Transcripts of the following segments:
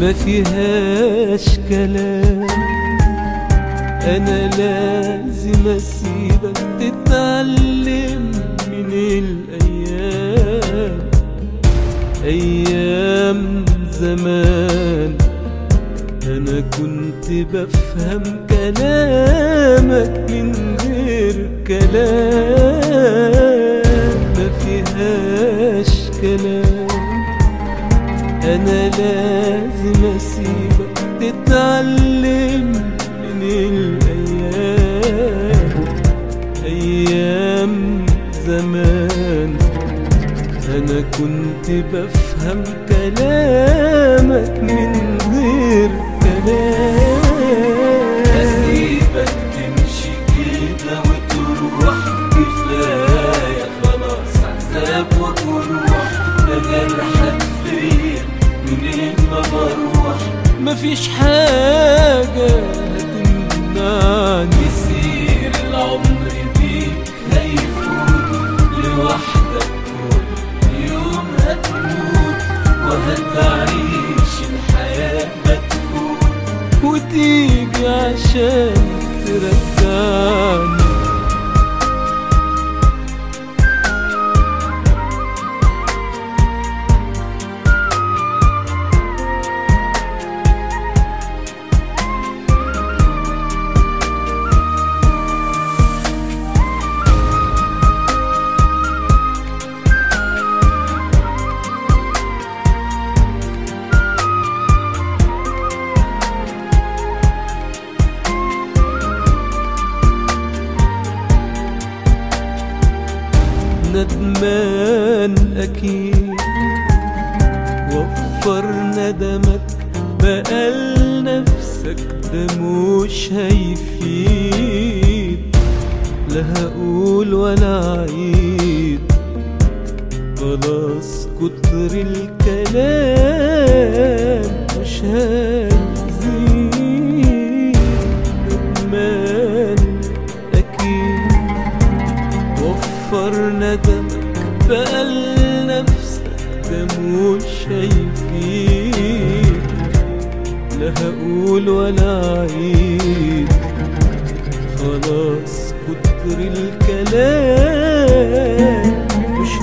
ما فيهاش كلام انا لازم اسيبك تتعلم من الايام ايام زمان انا كنت بفهم كلامك من غير كلام ما فيهاش كلام انا لازم اسيبك تتعلم من الايام ايام زمان انا كنت بفهم كلامك من غير كلام اسيبك تمشي كده وتروح كفايه خلاص عذاب وجروح ده جرحك فيا منين ما بروح مفيش حاجة هتمنعني يسير العمر بيك هيفوت لوحدك كل يوم هتموت وهتعيش الحياة مدفون وتيجي عشان ترجعني ندمان أكيد وفر ندمك بقى لنفسك ده مش هيفيد لا هقول ولا عيد خلاص كتر الكلام مش هيزيد ندمان أكيد وفر ندمك بقى لنفسك ده مش هيفيد لا هقول ولا عيد خلاص كتر الكلام مش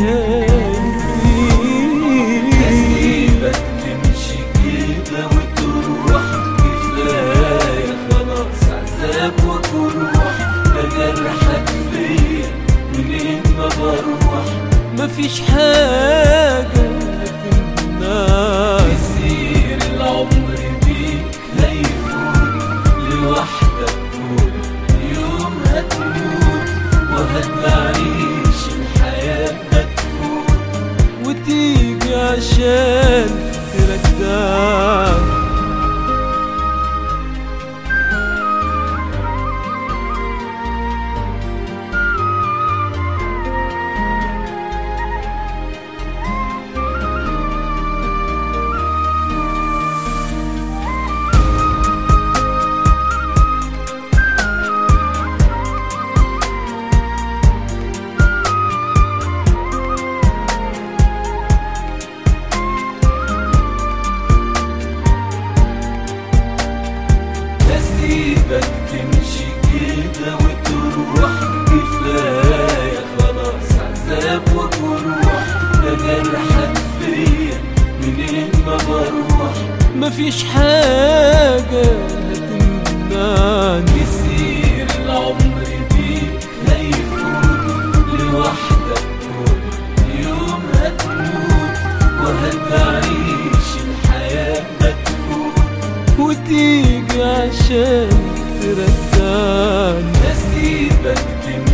هيفيد اسيبك تمشي كده وتروح كفايه خلاص عذاب وجروح ده جرحك فيا منين ما بروح مفيش حاجة هتمنعني يسير العمر بيك هيفوت لوحدك كل يوم هتموت وهتعيش الحياة مدفون وتيجي عشان ترجعني اسيبك تمشي كده وتروح كفايه خلاص عذاب وجروح ده جرحك فيا منين ما بروح مفيش حاجة هتمنعني يسير العمر بيك هيفوت لوحدك كل يوم هتموت وهتعيش الحياة مدفون وتيجي عشان ترجعني اسيبك تمشي